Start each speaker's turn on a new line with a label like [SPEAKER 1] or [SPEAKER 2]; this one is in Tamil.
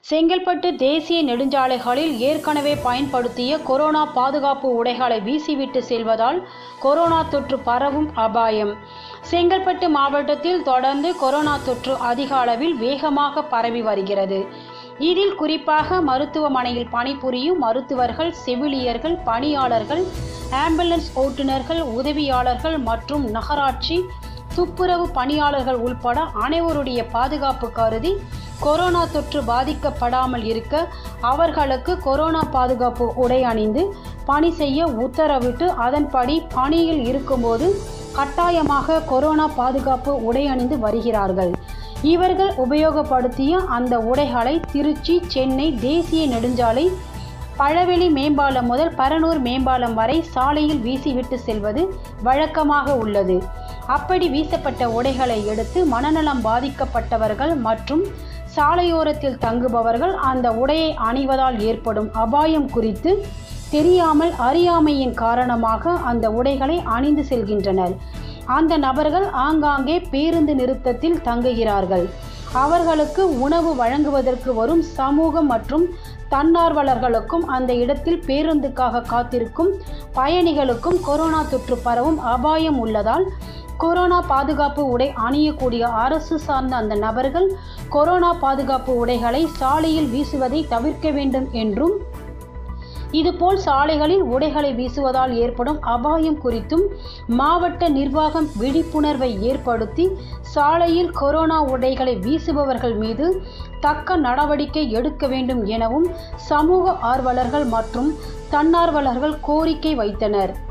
[SPEAKER 1] செங்கல்பட்டு தேசிய நெடுஞ்சாலைகளில் ஏற்கனவே பயன்படுத்திய கொரோனா பாதுகாப்பு உடைகளை வீசிவிட்டு செல்வதால் கொரோனா தொற்று பரவும் அபாயம் செங்கல்பட்டு மாவட்டத்தில் தொடர்ந்து கொரோனா தொற்று அதிக அளவில் வேகமாக பரவி வருகிறது இதில் குறிப்பாக மருத்துவமனையில் பணிபுரியும் மருத்துவர்கள் செவிலியர்கள் பணியாளர்கள் ஆம்புலன்ஸ் ஓட்டுநர்கள் உதவியாளர்கள் மற்றும் நகராட்சி துப்புரவு பணியாளர்கள் உள்பட அனைவருடைய பாதுகாப்பு கருதி கொரோனா தொற்று பாதிக்கப்படாமல் இருக்க அவர்களுக்கு கொரோனா பாதுகாப்பு உடை அணிந்து பணி செய்ய உத்தரவிட்டு அதன்படி பணியில் இருக்கும்போது கட்டாயமாக கொரோனா பாதுகாப்பு உடை அணிந்து வருகிறார்கள் இவர்கள் உபயோகப்படுத்திய அந்த உடைகளை திருச்சி சென்னை தேசிய நெடுஞ்சாலை பழவெளி மேம்பாலம் முதல் பரனூர் மேம்பாலம் வரை சாலையில் வீசிவிட்டு செல்வது வழக்கமாக உள்ளது அப்படி வீசப்பட்ட உடைகளை எடுத்து மனநலம் பாதிக்கப்பட்டவர்கள் மற்றும் சாலையோரத்தில் தங்குபவர்கள் அந்த உடையை அணிவதால் ஏற்படும் அபாயம் குறித்து தெரியாமல் அறியாமையின் காரணமாக அந்த உடைகளை அணிந்து செல்கின்றனர் அந்த நபர்கள் ஆங்காங்கே பேருந்து நிறுத்தத்தில் தங்குகிறார்கள் அவர்களுக்கு உணவு வழங்குவதற்கு வரும் சமூகம் மற்றும் தன்னார்வலர்களுக்கும் அந்த இடத்தில் பேருந்துக்காக காத்திருக்கும் பயணிகளுக்கும் கொரோனா தொற்று பரவும் அபாயம் உள்ளதால் கொரோனா பாதுகாப்பு உடை அணியக்கூடிய அரசு சார்ந்த அந்த நபர்கள் கொரோனா பாதுகாப்பு உடைகளை சாலையில் வீசுவதை தவிர்க்க வேண்டும் என்றும் இதுபோல் சாலைகளில் உடைகளை வீசுவதால் ஏற்படும் அபாயம் குறித்தும் மாவட்ட நிர்வாகம் விழிப்புணர்வை ஏற்படுத்தி சாலையில் கொரோனா உடைகளை வீசுபவர்கள் மீது தக்க நடவடிக்கை எடுக்க வேண்டும் எனவும் சமூக ஆர்வலர்கள் மற்றும் தன்னார்வலர்கள் கோரிக்கை வைத்தனர்